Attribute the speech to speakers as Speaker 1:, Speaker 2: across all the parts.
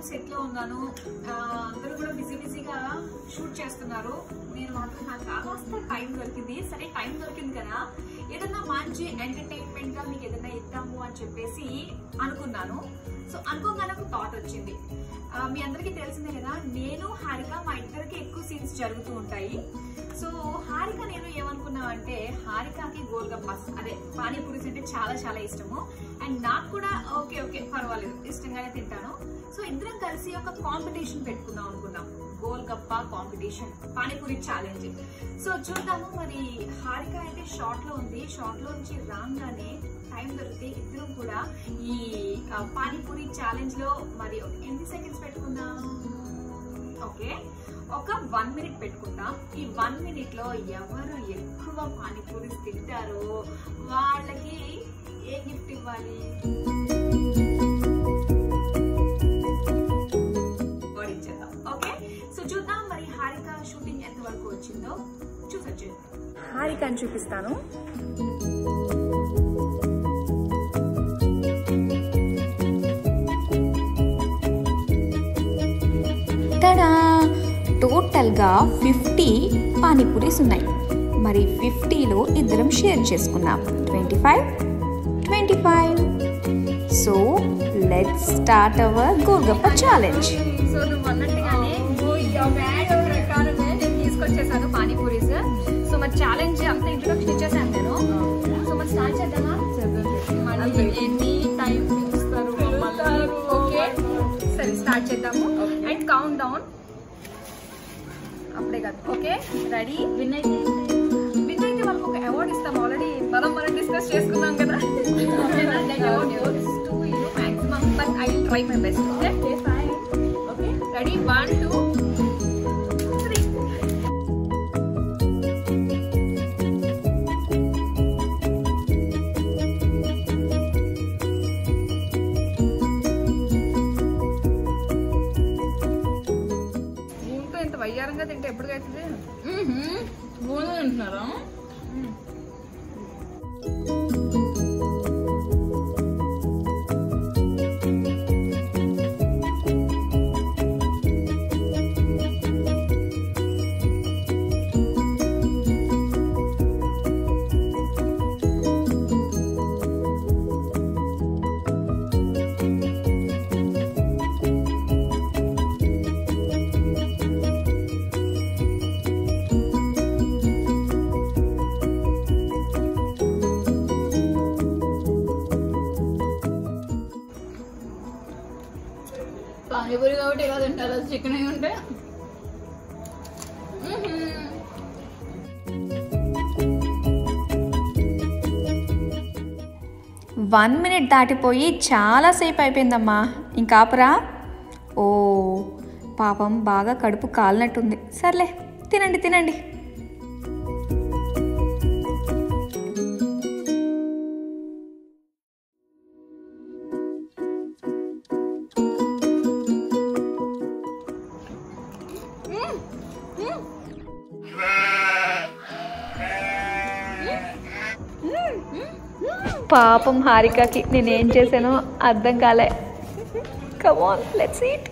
Speaker 1: Set లో ఉన్నాను ఆ, అందరూ కూడా బిజీ బిజీగా షూట్ చేస్తున్నారు నేను మాత్రం నాకు కాస్త టైం దొరికింది సరే టైం దొరికింది కదా ఏదన్నా మంచి ఎంటర్టైన్మెంట్ గా మీకు ఏదైనా ఇద్దాము అని చెప్పేసి అనుకున్నాను సో అనుకోగానే ఒక థాట్ వచ్చింది ఆ, మీ అందరికీ తెలిసిందే కదా నేను హారిక మా ఇద్దరికి ఎక్కువ సీన్స్ జరుగుతూ ఉంటాయి సో హారిక నేను ఏమనుకున్నా అంటే హారికకి గోల్గప్పాస్ అదే పానీపూరీస్ అంటే చాలా చాలా ఇష్టము అండ్ నాకు కూడా ఓకే ఓకే పర్వాలేదు ఇష్టంగానే తింటాను సో ఇద్దరం కలిసి ఒక కాంపిటీషన్ పెట్టుకుందాం అనుకున్నాం golgappa competition panipuri challenge so చూద్దాము మరి హారిక అయితే షార్ట్ లో ఉంది షార్ట్ లో నుంచి రాగానే టైం దొరికితే ఇద్దరం కూడా ఈ ఆ, పానీపూరి ఛాలెంజ్ లో మరి ఒక ఎన్ని సెకండ్స్ పెట్టుకుందాం ఓకే ఒక వన్ మినిట్ పెట్టుకుందాం ఈ వన్ మినిట్ లో ఎవరు ఎక్కువ పానీపూరి తింటారో వాళ్ళకి ఏ గిఫ్ట్ ఇవ్వాలి ఓడించేద్దాం ఓకే సో చూద్దాం మరి హారిక షూటింగ్ ఎంత వరకు వచ్చిందో చూసొచ్చేద్దాం హారిక అని చూపిస్తాను
Speaker 2: తడా టోటల్గా ఫిఫ్టీ పానీపూరీస్ ఉన్నాయి మరి ఫిఫ్టీలో ఇద్దరం షేర్ చేసుకున్నాం twenty five twenty five so let's start our golgappa challenge
Speaker 1: so నువ్వు అన్నట్టుగానే వీడియో ప్రకారమే నేను తీసుకొచ్చేసాను పానీపూరీస్ సో మరి ఛాలెంజ్ అంతా ఇంట్రొడక్షన్ ఇచ్చేసాను నేను సో మరి స్టార్ట్ చేద్దామా మళ్ళీ ఎన్ని టైం పిలుస్తారు ఓకే సరే స్టార్ట్ చేద్దాము అండ్ కౌంట్ డౌన్ అప్పుడే కాదు ఓకే రెడీ విన్ అయితే విన్ అయితే వాళ్ళకి ఒక అవార్డ్ ఇస్తాం ఆల్రెడీ మనం మనం డిస్కస్ చేసుకున్నాం కదా maximum but I try my best okay okay ready one two three
Speaker 3: స్పూన్తో ఇంత వయ్యారంగా తింటే ఎప్పుడు అవుతుంది స్పూన్ తింటున్నారా పానీపూరి కాబట్టి ఎలా తింటారు చికెన్ అయి ఉంటే
Speaker 2: వన్ మినిట్ దాటిపోయి చాలాసేపు అయిపోయిందమ్మా ఇంకాపరా ఓ పాపం బాగా కడుపు కాలినట్టుంది సర్లే తినండి తినండి పాపం హారికకి నేనేం చేశానో అర్థం కాలే కమాన్ లెట్స్ ఈట్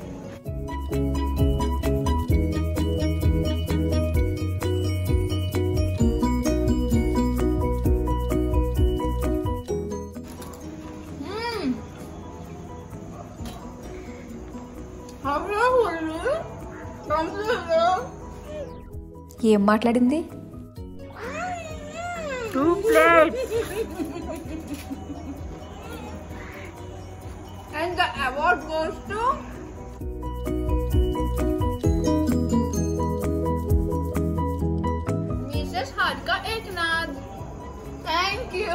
Speaker 2: ఏం మాట్లాడింది
Speaker 3: And the award goes to Mrs. Harika Eknath. Thank you.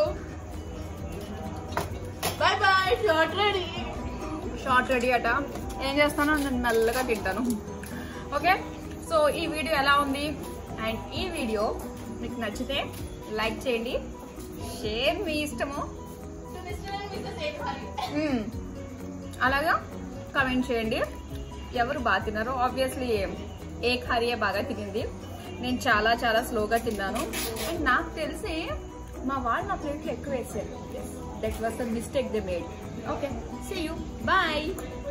Speaker 3: Bye bye. Short ready. Short ready అట ఏం చేస్తానో నేను మెల్లగా తింటాను ఓకే సో ఈ వీడియో ఎలా ఉంది అండ్ ఈ వీడియో మీకు నచ్చితే లైక్ చేయండి షేర్ మీ ఇష్టము మ్మ్. అలాగా కమెంట్ చేయండి ఎవరు బాగా తిన్నారో ఆబ్వియస్లీ ఏ హరియే బాగా తినింది నేను చాలా చాలా స్లోగా తిన్నాను అండ్ నాకు తెలిసి మా వాళ్ళు నా ప్లేట్లో ఎక్కువ వేసారు that was the mistake they made okay see you bye